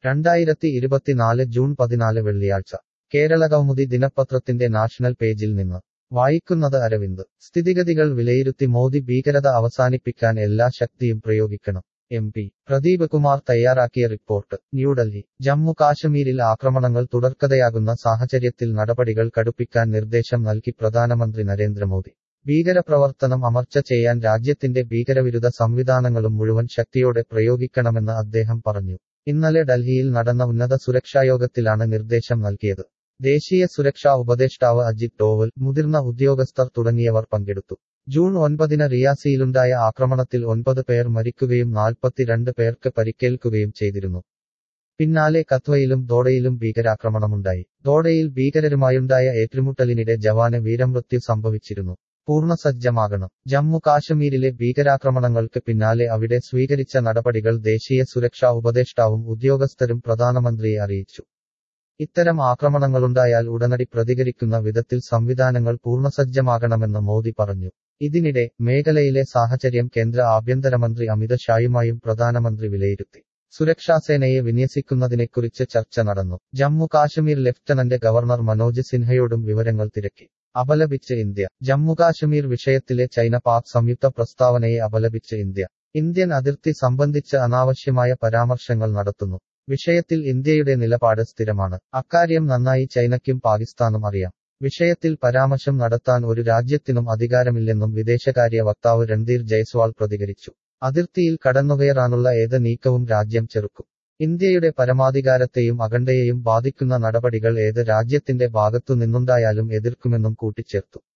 രണ്ടായിരത്തി ഇരുപത്തിനാല് ജൂൺ പതിനാല് വെള്ളിയാഴ്ച കേരളകൗമുദി ദിനപത്രത്തിന്റെ നാഷണൽ പേജിൽ നിന്ന് വായിക്കുന്നത് അരവിന്ദ് സ്ഥിതിഗതികൾ വിലയിരുത്തി മോദി ഭീകരത അവസാനിപ്പിക്കാൻ എല്ലാ ശക്തിയും പ്രയോഗിക്കണം എം പി പ്രദീപ് കുമാർ തയ്യാറാക്കിയ റിപ്പോർട്ട് ന്യൂഡൽഹി ജമ്മു കാശ്മീരിൽ ആക്രമണങ്ങൾ തുടർക്കഥയാകുന്ന സാഹചര്യത്തിൽ നടപടികൾ കടുപ്പിക്കാൻ നിർദ്ദേശം നൽകി പ്രധാനമന്ത്രി നരേന്ദ്രമോദി ഭീകരപ്രവർത്തനം അമർച്ച ചെയ്യാൻ രാജ്യത്തിന്റെ ഭീകരവിരുദ്ധ സംവിധാനങ്ങളും മുഴുവൻ ശക്തിയോടെ പ്രയോഗിക്കണമെന്ന് അദ്ദേഹം പറഞ്ഞു ഇന്നലെ ഡൽഹിയിൽ നടന്ന ഉന്നത സുരക്ഷായോഗത്തിലാണ് നിർദ്ദേശം നൽകിയത് ദേശീയ സുരക്ഷാ ഉപദേഷ്ടാവ് അജിത് ഡോവൽ മുതിർന്ന ഉദ്യോഗസ്ഥർ തുടങ്ങിയവർ പങ്കെടുത്തു ജൂൺ ഒൻപതിന് റിയാസിയിലുണ്ടായ ആക്രമണത്തിൽ ഒൻപത് പേർ മരിക്കുകയും നാൽപ്പത്തിരണ്ട് പേർക്ക് പരിക്കേൽക്കുകയും ചെയ്തിരുന്നു പിന്നാലെ കത്വയിലും ദോഡയിലും ഭീകരാക്രമണമുണ്ടായി ദോഡയിൽ ഭീകരരുമായുണ്ടായ ഏറ്റുമുട്ടലിനിടെ ജവാന് വീരമൃത്യു സംഭവിച്ചിരുന്നു പൂർണ്ണസജ്ജമാകണം ജമ്മു കാശ്മീരിലെ ഭീകരാക്രമണങ്ങൾക്ക് പിന്നാലെ അവിടെ സ്വീകരിച്ച നടപടികൾ ദേശീയ സുരക്ഷാ ഉപദേഷ്ടാവും ഉദ്യോഗസ്ഥരും പ്രധാനമന്ത്രിയെ അറിയിച്ചു ഇത്തരം ആക്രമണങ്ങളുണ്ടായാൽ ഉടനടി പ്രതികരിക്കുന്ന വിധത്തിൽ സംവിധാനങ്ങൾ പൂർണ്ണസജ്ജമാകണമെന്ന് മോദി പറഞ്ഞു ഇതിനിടെ മേഖലയിലെ സാഹചര്യം കേന്ദ്ര ആഭ്യന്തരമന്ത്രി അമിത് ഷായുമായും പ്രധാനമന്ത്രി വിലയിരുത്തി സുരക്ഷാസേനയെ വിന്യസിക്കുന്നതിനെക്കുറിച്ച് ചർച്ച നടന്നു ജമ്മു കാശ്മീർ ലഫ്റ്റനന്റ് ഗവർണർ മനോജ് സിൻഹയോടും വിവരങ്ങൾ തിരക്കി അപലപിച്ച് ഇന്ത്യ ജമ്മുകാശ്മീർ വിഷയത്തിലെ ചൈന പാക് സംയുക്ത പ്രസ്താവനയെ അപലപിച്ച് ഇന്ത്യ ഇന്ത്യൻ അതിർത്തി സംബന്ധിച്ച് അനാവശ്യമായ പരാമർശങ്ങൾ നടത്തുന്നു വിഷയത്തിൽ ഇന്ത്യയുടെ നിലപാട് സ്ഥിരമാണ് അക്കാര്യം നന്നായി ചൈനയ്ക്കും പാകിസ്ഥാനും അറിയാം വിഷയത്തിൽ പരാമർശം നടത്താൻ ഒരു രാജ്യത്തിനും അധികാരമില്ലെന്നും വിദേശകാര്യ വക്താവ് രൺധീർ ജയ്സ്വാൾ പ്രതികരിച്ചു അതിർത്തിയിൽ കടന്നുകയറാനുള്ള ഏത് നീക്കവും രാജ്യം ചെറുക്കും ഇന്ത്യയുടെ പരമാധികാരത്തെയും അഖണ്ഡയെയും ബാധിക്കുന്ന നടപടികൾ ഏത് രാജ്യത്തിന്റെ ഭാഗത്തു നിന്നുണ്ടായാലും എതിർക്കുമെന്നും കൂട്ടിച്ചേർത്തു